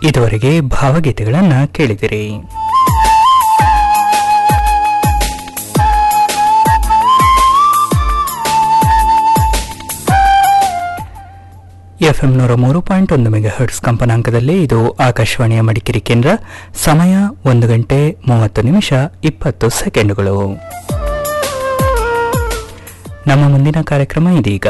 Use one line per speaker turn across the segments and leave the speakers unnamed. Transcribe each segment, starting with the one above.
ಇದುವರೆಗೆ ಭಾವಗೀತೆಗಳನ್ನು ಕೇಳಿದಿರಿ ಎಫ್ಎಂ ನೂರ ಮೂರು ಪಾಯಿಂಟ್ ಒಂದು ಮೆಗಾ ಹರ್ಟ್ಸ್ ಕಂಪನಾಂಕದಲ್ಲಿ ಇದು ಆಕಾಶವಾಣಿಯ ಮಡಿಕೇರಿ ಕೇಂದ್ರ ಸಮಯ ಒಂದು ಗಂಟೆ ಮೂವತ್ತು ನಿಮಿಷ ಇಪ್ಪತ್ತು ಸೆಕೆಂಡುಗಳು ನಮ್ಮ ಮುಂದಿನ ಕಾರ್ಯಕ್ರಮ ಇದೀಗ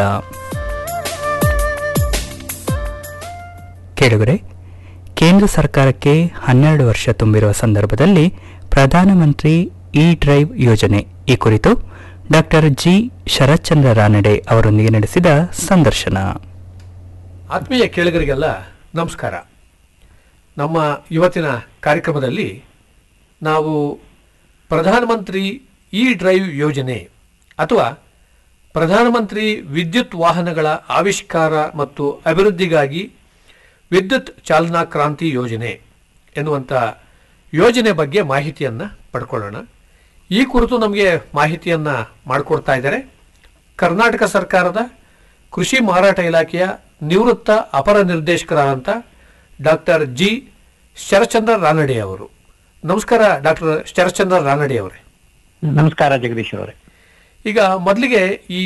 ಕೇಳುಗರೆ ಕೇಂದ್ರ ಸರ್ಕಾರಕ್ಕೆ ಹನ್ನೆರಡು ವರ್ಷ ತುಂಬಿರುವ ಸಂದರ್ಭದಲ್ಲಿ ಪ್ರಧಾನಮಂತ್ರಿ ಇ ಡ್ರೈವ್ ಯೋಜನೆ ಈ ಕುರಿತು ಡಾಕ್ಟರ್ ಜಿ ಶರತ್ಚಂದ್ರ ರಾನಡೆ ಅವರೊಂದಿಗೆ ನಡೆಸಿದ ಸಂದರ್ಶನ
ಆತ್ಮೀಯ ಕೇಳುಗರಿಗೆಲ್ಲ ನಮಸ್ಕಾರ ನಮ್ಮ ಇವತ್ತಿನ ಕಾರ್ಯಕ್ರಮದಲ್ಲಿ ನಾವು ಪ್ರಧಾನಮಂತ್ರಿ ಇ ಡ್ರೈವ್ ಯೋಜನೆ ಅಥವಾ ಪ್ರಧಾನಮಂತ್ರಿ ವಿದ್ಯುತ್ ವಾಹನಗಳ ಆವಿಷ್ಕಾರ ಮತ್ತು ಅಭಿವೃದ್ಧಿಗಾಗಿ ವಿದ್ಯುತ್ ಚಾಲನಾ ಕ್ರಾಂತಿ ಯೋಜನೆ ಎನ್ನುವಂಥ ಯೋಜನೆ ಬಗ್ಗೆ ಮಾಹಿತಿಯನ್ನು ಪಡ್ಕೊಳ್ಳೋಣ ಈ ಕುರಿತು ನಮಗೆ ಮಾಹಿತಿಯನ್ನು ಮಾಡಿಕೊಡ್ತಾ ಇದ್ದಾರೆ ಕರ್ನಾಟಕ ಸರ್ಕಾರದ ಕೃಷಿ ಮಾರಾಟ ಇಲಾಖೆಯ ನಿವೃತ್ತ ಅಪರ ನಿರ್ದೇಶಕರಾದಂಥ ಡಾಕ್ಟರ್ ಜಿ ಶರಚಂದ್ರ ರಾನಡೆ ಅವರು ನಮಸ್ಕಾರ ಡಾಕ್ಟರ್ ಶರಚಂದ್ರ ರಾನಡೆ ಅವರೇ
ನಮಸ್ಕಾರ ಜಗದೀಶ್ ಅವರೇ
ಈಗ ಮೊದಲಿಗೆ ಈ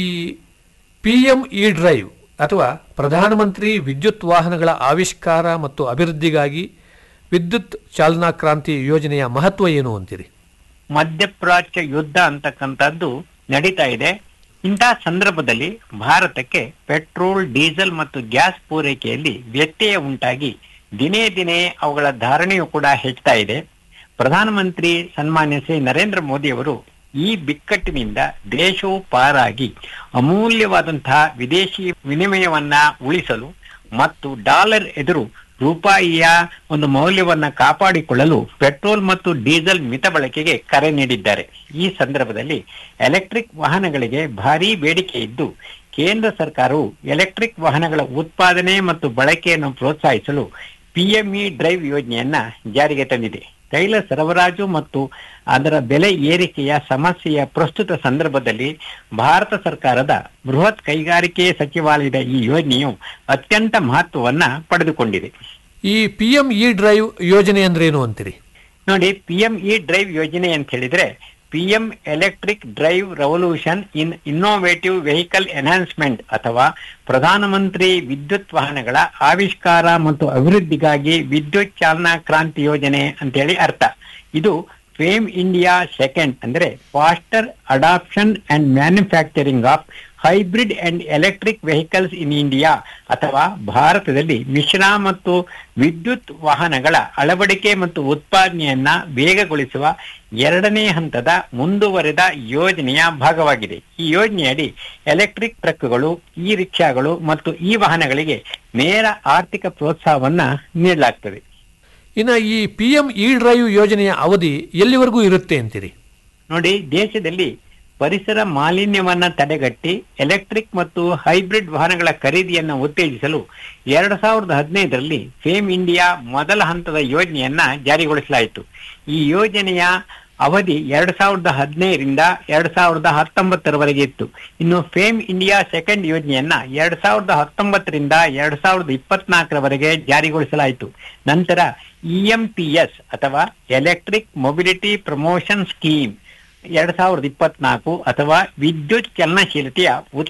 ಪಿ ಎಂ ಇ ಡ್ರೈವ್ ಅಥವಾ ಪ್ರಧಾನಮಂತ್ರಿ ವಿದ್ಯುತ್ ವಾಹನಗಳ ಆವಿಷ್ಕಾರ ಮತ್ತು ಅಭಿವೃದ್ಧಿಗಾಗಿ ವಿದ್ಯುತ್ ಚಾಲನಾ ಕ್ರಾಂತಿ ಯೋಜನೆಯ ಮಹತ್ವ ಏನು ಅಂತೀರಿ
ಮಧ್ಯಪ್ರಾಚ್ಯ ಯುದ್ಧ ಅಂತಕ್ಕಂಥದ್ದು ನಡೀತಾ ಇದೆ ಇಂತಹ ಸಂದರ್ಭದಲ್ಲಿ ಭಾರತಕ್ಕೆ ಪೆಟ್ರೋಲ್ ಡೀಸೆಲ್ ಮತ್ತು ಗ್ಯಾಸ್ ಪೂರೈಕೆಯಲ್ಲಿ ವ್ಯತ್ಯಯ ಉಂಟಾಗಿ ದಿನೇ ದಿನೇ ಅವುಗಳ ಧಾರಣೆಯು ಕೂಡ ಹೆಚ್ಚುತ್ತಾ ಇದೆ ಪ್ರಧಾನಮಂತ್ರಿ ಸನ್ಮಾನ್ಯ ಶ್ರೀ ನರೇಂದ್ರ ಮೋದಿ ಅವರು ಈ ಬಿಕ್ಕಟ್ಟಿನಿಂದ ದೇಶವು ಪಾರಾಗಿ ಅಮೂಲ್ಯವಾದಂತಹ ವಿದೇಶಿ ವಿನಿಮಯವನ್ನ ಉಳಿಸಲು ಮತ್ತು ಡಾಲರ್ ಎದುರು ರೂಪಾಯಿಯ ಒಂದು ಮೌಲ್ಯವನ್ನ ಕಾಪಾಡಿಕೊಳ್ಳಲು ಪೆಟ್ರೋಲ್ ಮತ್ತು ಡೀಸೆಲ್ ಮಿತ ಬಳಕೆಗೆ ಕರೆ ನೀಡಿದ್ದಾರೆ ಈ ಸಂದರ್ಭದಲ್ಲಿ ಎಲೆಕ್ಟ್ರಿಕ್ ವಾಹನಗಳಿಗೆ ಭಾರೀ ಬೇಡಿಕೆ ಇದ್ದು ಕೇಂದ್ರ ಸರ್ಕಾರವು ಎಲೆಕ್ಟ್ರಿಕ್ ವಾಹನಗಳ ಉತ್ಪಾದನೆ ಮತ್ತು ಬಳಕೆಯನ್ನು ಪ್ರೋತ್ಸಾಹಿಸಲು ಪಿಎಂಇ ಡ್ರೈವ್ ಯೋಜನೆಯನ್ನ ಜಾರಿಗೆ ತಂದಿದೆ ತೈಲ ಸರಬರಾಜು ಮತ್ತು ಅದರ ಬೆಲೆ ಏರಿಕೆಯ ಸಮಸ್ಯೆಯ ಪ್ರಸ್ತುತ ಸಂದರ್ಭದಲ್ಲಿ ಭಾರತ ಸರ್ಕಾರದ ಬೃಹತ್ ಕೈಗಾರಿಕೆ ಸಚಿವಾಲಯದ ಈ ಯೋಜನೆಯು ಅತ್ಯಂತ ಮಹತ್ವವನ್ನ ಪಡೆದುಕೊಂಡಿದೆ
ಈ ಪಿ ಎಂ ಇ ಡ್ರೈವ್ ಯೋಜನೆ ಅಂದ್ರೆ ಏನು ಅಂತೀರಿ
ನೋಡಿ ಪಿಎಂ ಇ ಡ್ರೈವ್ ಯೋಜನೆ ಅಂತ ಹೇಳಿದ್ರೆ PM electric drive revolution in innovative vehicle enhancement ಅಥವಾ ಪ್ರಧಾನಮಂತ್ರಿ ವಿದ್ಯುತ್ ವಾಹನಗಳ ಆವಿಷ್ಕಾರ ಮತ್ತು ಅಭಿವೃದ್ಧಿಗಾಗಿ ವಿದ್ಯುತ್ ಚಾಲನಾ ಕ್ರಾಂತಿ ಯೋಜನೆ ಅಂತೇಳಿ ಅರ್ಥ ಇದು ಫೇಮ್ ಇಂಡಿಯಾ ಸೆಕೆಂಡ್ ಅಂದ್ರೆ faster adoption and manufacturing of hybrid and electric vehicles in India ಅಥವಾ ಭಾರತದಲ್ಲಿ ಮಿಶ್ರ ಮತ್ತು ವಿದ್ಯುತ್ ವಾಹನಗಳ ಅಳವಡಿಕೆ ಮತ್ತು ಉತ್ಪಾದನೆಯನ್ನ ವೇಗಗೊಳಿಸುವ ಎರಡನೇ ಹಂತದ ಮುಂದುವರೆದ ಯೋಜನೆಯ ಭಾಗವಾಗಿದೆ ಈ ಯೋಜನೆಯಡಿ ಎಲೆಕ್ಟ್ರಿಕ್ ಟ್ರಕ್ಗಳು ಇ ರಿಕ್ಷಾಗಳು ಮತ್ತು ಈ ವಾಹನಗಳಿಗೆ ನೇರ ಆರ್ಥಿಕ ಪ್ರೋತ್ಸಾಹವನ್ನ ನೀಡಲಾಗ್ತದೆ
ಇನ್ನು ಈ ಪಿ ಎಂ ಇ ಡ್ರೈವ್ ಯೋಜನೆಯ ಅವಧಿ ಎಲ್ಲಿವರೆಗೂ ಇರುತ್ತೆ ಅಂತೀರಿ
ನೋಡಿ ದೇಶದಲ್ಲಿ ಪರಿಸರ ಮಾಲಿನ್ಯವನ್ನ ತಡೆಗಟ್ಟಿ ಎಲೆಕ್ಟ್ರಿಕ್ ಮತ್ತು ಹೈಬ್ರಿಡ್ ವಾಹನಗಳ ಖರೀದಿಯನ್ನ ಉತ್ತೇಜಿಸಲು ಎರಡ್ ಸಾವಿರದ ಹದಿನೈದರಲ್ಲಿ ಫೇಮ್ ಇಂಡಿಯಾ ಮೊದಲ ಹಂತದ ಯೋಜನೆಯನ್ನ ಜಾರಿಗೊಳಿಸಲಾಯಿತು ಈ ಯೋಜನೆಯ ಅವಧಿ ಎರಡ್ ಸಾವಿರದ ಹದಿನೈದರಿಂದ ಎರಡ್ ಸಾವಿರದ ಹತ್ತೊಂಬತ್ತರವರೆಗೆ ಇತ್ತು ಇನ್ನು ಫೇಮ್ ಇಂಡಿಯಾ ಸೆಕೆಂಡ್ ಯೋಜನೆಯನ್ನ ಎರಡ್ ಸಾವಿರದ ಹತ್ತೊಂಬತ್ತರಿಂದ ಎರಡ್ ಸಾವಿರದ ಇಪ್ಪತ್ನಾಲ್ಕರವರೆಗೆ ಜಾರಿಗೊಳಿಸಲಾಯಿತು ನಂತರ ಇಎಂಪಿಎಸ್ ಅಥವಾ ಎಲೆಕ್ಟ್ರಿಕ್ ಮೊಬಿಲಿಟಿ ಪ್ರಮೋಷನ್ ಸ್ಕೀಮ್ ಎರಡ್ ಸಾವಿರದ ಇಪ್ಪತ್ನಾಲ್ಕು ಅಥವಾ ವಿದ್ಯುತ್ ಚಲನಶೀಲತೆಯ